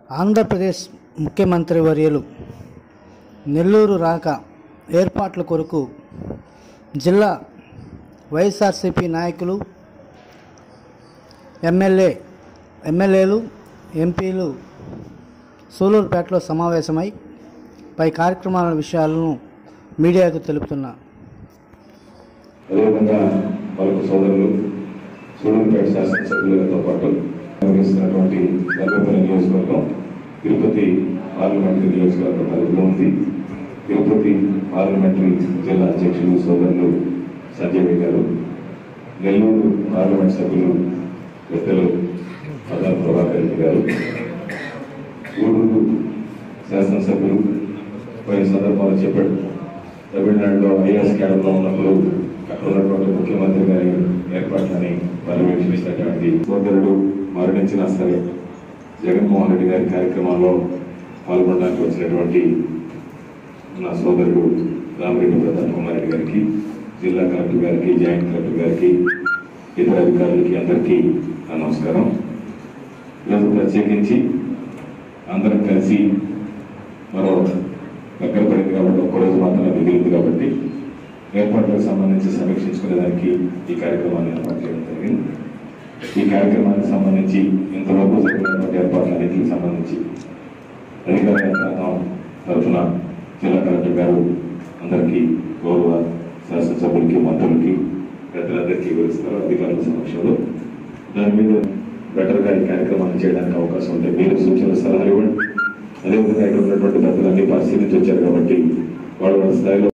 ఆంధ్రప్రదేశ్ ముఖ్యమంత్రి వర్యులు నెల్లూరు రాక ఏర్పాట్ల కొరకు జిల్లా వైఎస్ఆర్సీపీ నాయకులు ఎమ్మెల్యే ఎమ్మెల్యేలు ఎంపీలు సూలూరుపేటలో సమావేశమై పై కార్యక్రమాల విషయాలను మీడియాకు తెలుపుతున్నా అదేవిధంగా వాళ్ళకు సోదరులు సూళ్ళూరుపేట శాసనసభ్యులతో పాటు నిర్వహిస్తున్నటువంటి గర్భపల్లి నియోజకవర్గం తిరుపతి పార్లమెంటరీ నియోజకవర్గ పరిధిలో ఉంది తిరుపతి పార్లమెంటరీ జిల్లా అధ్యక్షులు సోదరులు సంజయ్ గారు నెల్లూరు పార్లమెంట్ సభ్యులు పెద్దలు పదార్ ప్రభాకర్ రెడ్డి గారు గూడూరు శాసనసభ్యులు పోయిన సందర్భంలో చెప్పాడు తమిళనాడులో ఐఎస్ క్యాడర్లో ఉన్నప్పుడు అక్కడ ఉన్నటువంటి ముఖ్యమంత్రి గారి ఏర్పాట్లని పర్యవేక్షిస్తున్నటువంటి సోదరుడు మరణించినా సరే జగన్మోహన్ రెడ్డి గారి కార్యక్రమాల్లో పాల్గొనడానికి వచ్చినటువంటి నా సోదరుడు రామరెడ్డి ప్రతాప్ కుమార్ రెడ్డి గారికి జిల్లా కలెక్టర్ గారికి జాయింట్ కలెక్టర్ గారికి ఇతర అధికారులకి అందరికీ నా నమస్కారం ఈరోజు ప్రత్యేకించి అందరం కలిసి మరో దగ్గర పడింది కాబట్టి ఒక్కరోజు మాత్రమే మిగిలింది కాబట్టి ఏర్పాట్లకు సంబంధించి సమీక్షించుకునేదానికి ఈ కార్యక్రమాన్ని ఏర్పాటు చేయడం జరిగింది ఈ కార్యక్రమానికి సంబంధించి ఇంతవరకు జరిగినటువంటి ఏర్పాట్లన్నింటికి సంబంధించి అధికార యంత్రాంగం తరఫున జిల్లా కలెక్టర్ గారు అందరికీ గౌరవ శాసనసభ్యులకి మంత్రులకి పెద్దలందరికీ వివరిస్తారు అధికారుల సమక్షంలో దాని మీద బెటర్గా ఈ కార్యక్రమాన్ని చేయడానికి అవకాశం ఉంటే మీరు సూచనలు సలహాలు ఇవ్వండి అదేవిధంగా ఇక్కడ ఉన్నటువంటి పెద్దలన్నీ పరిశీలించి వచ్చారు కాబట్టి వాళ్ళ వాళ్ళ స్థాయిలో